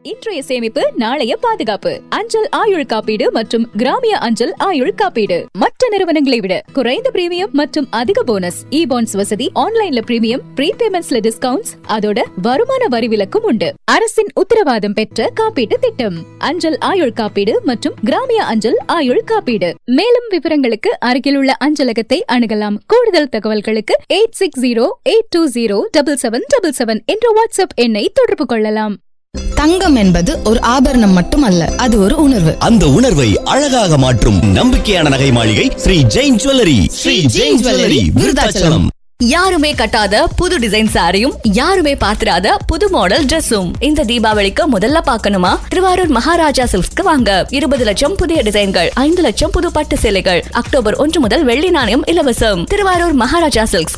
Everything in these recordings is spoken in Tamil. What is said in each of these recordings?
இன்றைய சேமிப்பு நாளைய பாதுகாப்பு அஞ்சல் ஆயுள் காப்பீடு மற்றும் கிராமிய அஞ்சல் ஆயுள் காப்பீடு மற்ற நிறுவனங்களை விட குறைந்த பிரீமியம் மற்றும் அதிக போனஸ் இ பாண்ட்ஸ் வசதி ஆன்லைன்ல பிரீமியம் ப்ரீபேமெண்ட்ஸ்ல டிஸ்கவுண்ட்ஸ் அதோட வருமான வரி விலக்கும் உண்டு அரசின் உத்தரவாதம் பெற்ற காப்பீட்டு திட்டம் அஞ்சல் ஆயுள் காப்பீடு மற்றும் கிராமிய அஞ்சல் ஆயுள் காப்பீடு மேலும் விவரங்களுக்கு அருகிலுள்ள அஞ்சலகத்தை அணுகலாம் கூடுதல் தகவல்களுக்கு eight six zero eight two zero double seven double seven என்ற வாட்ஸ்அப் எண்ணை தொடர்பு கொள்ளலாம் தங்கம் என்பது ஒரு ஆபரணம் மட்டுமல்ல அது ஒரு உணர்வு அந்த உணர்வை அழகாக மாற்றும் நம்பிக்கையான நகை மாளிகை ஸ்ரீ ஜெயின் ஜுவல்லரி ஸ்ரீ ஜெயின் ஜுவல்லரி விருதாச்சலம் யாருமே கட்டாத புது டிசைன் சாரியும் யாருமே பாத்திராத புது மாடல் Dressum இந்த தீபாவளிக்கு முதல்ல பார்க்கணுமா திருவாரூர் மகாராஜா சில்க்ஸ்க்கு வாங்க இருபது லட்சம் புதிய டிசைன்கள் ஐந்து லட்சம் புது பட்டு சேலைகள் அக்டோபர் ஒன்று முதல் வெள்ளி நாணயம் இலவசம் திருவாரூர் மகாராஜா சில்க்ஸ்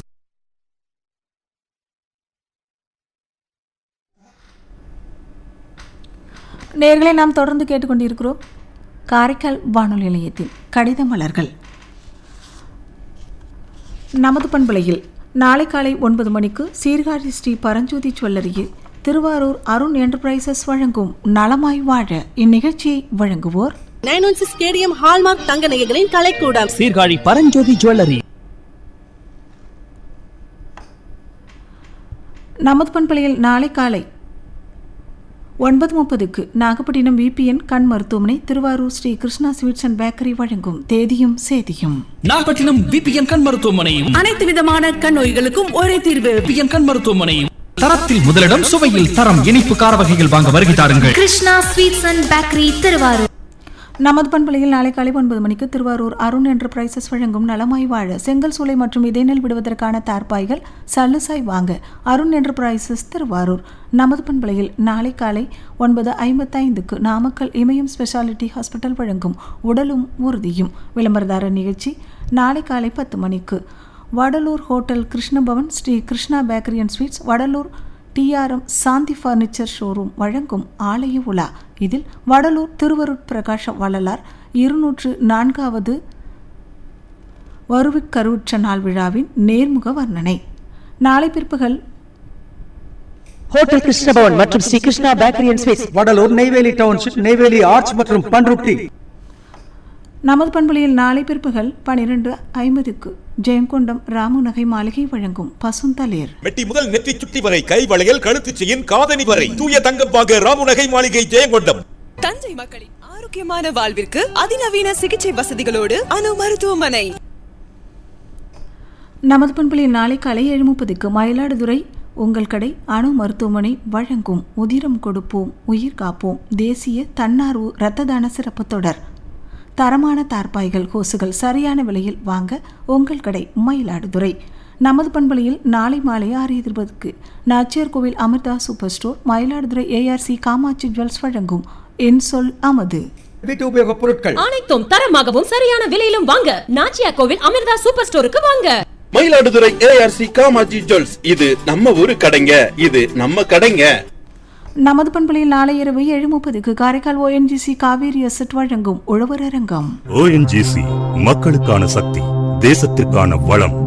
நேர்களை நாம் தொடர்ந்து கேட்டுக்கொண்டிருக்கிறோம் காரைக்கால் வானொலி நிலையத்தில் கடித மலர்கள் நமது பண்பலையில் நாளை காலை ஒன்பது மணிக்கு சீர்காழி ஸ்ரீ பரஞ்சோதி ஜுவல்லரியில் திருவாரூர் அருண் என்டர்பிரைசஸ் வழங்கும் நலமாய் வாழ இந்நிகழ்ச்சியை வழங்குவோர் nine one six KDM hallmark தங்க நகைகளின் கலைக்கூடம் சீர்காழி பரஞ்சோதி ஜுவல்லரி நமது பண்பலையில் நாளை காலை ஒன்பது முப்பதுக்கு நாகப்பட்டினம் விபிஎன் கண் மருத்துவமனை Thiruvarur Sri Krishna sweets and bakery வழங்கும் தேதியும் சேதியும் நாகப்பட்டினம் விபிஎன் கண் மருத்துவமனையும் அனைத்து விதமான கண் நோய்களுக்கும் ஒரே தீர்வு விபிஎன் கண் மருத்துவமனையும் தரத்தில் முதலிடம் சுவையில் தரம் இனிப்பு கார வகைகள் வாங்க வருகை தாருங்கள் Krishna sweets and bakery Thiruvarur நமது பண்பலையில் நாளை காலை ஒன்பது மணிக்கு திருவாரூர் அருண் என்டர்பிரைசஸ் வழங்கும் நலமாய் வாழ செங்கல் சூளை மற்றும் இதேநெல் விடுவதற்கான தார்பாய்கள் சல்லுசாய் வாங்க அருண் என்டர்பிரைசஸ் திருவாரூர் நமது பண்பலையில் நாளை காலை ஒன்பது ஐம்பத்தைந்துக்கு நாமக்கல் இமயம் ஸ்பெஷாலிட்டி ஹாஸ்பிட்டல் வழங்கும் உடலும் உறுதியும் விளம்பரதார நிகழ்ச்சி நாளை காலை பத்து மணிக்கு Vadalur hotel Krishnabhavan Sri Krishna bakery and sweets Vadalur TRM Shanti furniture showroom வழங்கும் ஆலய உலா இதில் வடலூர் திருவருட் பிரகாஷ வள்ளலார் இருநூற்று நான்காவது வருவிக்கருவுற்ற நாள் விழாவின் நேர்முக வர்ணனை நாளை பிற்பகல் ஹோட்டல் கிருஷ்ணபவன் மற்றும் Sri Krishna bakery and sweets Vadalur Neyveli township Neyveli arch மற்றும் பன்ருட்டி நமது பண்பலையில் நாளை பிற்பகல் பனிரெண்டு ஐம்பதுக்கு ஜெயங்கொண்டம் ராமு நகை மாளிகை வழங்கும் பசுந்தளிர் மெட்டி முதல் நெற்றி சுட்டி வரை கை வளையல் கழுத்து செயின் காதணி வரை தூய தங்கம் வாங்க ராமுநகை மாளிகை ஜெயங்கொண்டம் தஞ்சை மக்களின் ஆரோக்கியமான வாழ்விற்கு அதிநவீன சிகிச்சை வசதிகளோடு அணு மருத்துவமனை நமது பண்பலையில் நாளை காலை ஏழு முப்பதுக்கு மயிலாடுதுறை உங்கள் கடை அணு மருத்துவமனை வழங்கும் உதிரம் கொடுப்போம் உயிர் காப்போம் தேசிய தன்னார்வ இரத்த தான சிறப்பு தொடர் தரமான தார்பாய்கள் ஹோசுகள் சரியான விலையில் வாங்க உங்கள் கடை மயிலாடுதுறை நமது பண்பலையில் நாளை மாலை ஆறு இருபதுக்கு Nachiyar Koil Amirtha super store Mayiladuthurai ARC Kamatchi jewels வழங்கும் என் சொல் அமது வீட்டு உபயோக பொருட்கள் அனைத்தும் தரமாகவும் சரியான விலையிலும் வாங்க நாச்சியா கோவில் அமிர்தா சூப்பர் ஸ்டோருக்கு வாங்க மயிலாடுதுறை ஏஆர்சி காமாஜி ஜுவல்ஸ் இது நம்ம ஊரு கடைங்க இது நம்ம கடைங்க நமது பண்பலையில் நாளை இரவு ஏழு முப்பதுக்கு காரைக்கால் ஓஎன்ஜிசி காவேரி அசட் வழங்கும் உழவர் அரங்கம் ஓஎன்ஜிசி மக்களுக்கான சக்தி தேசத்திற்கான வளம்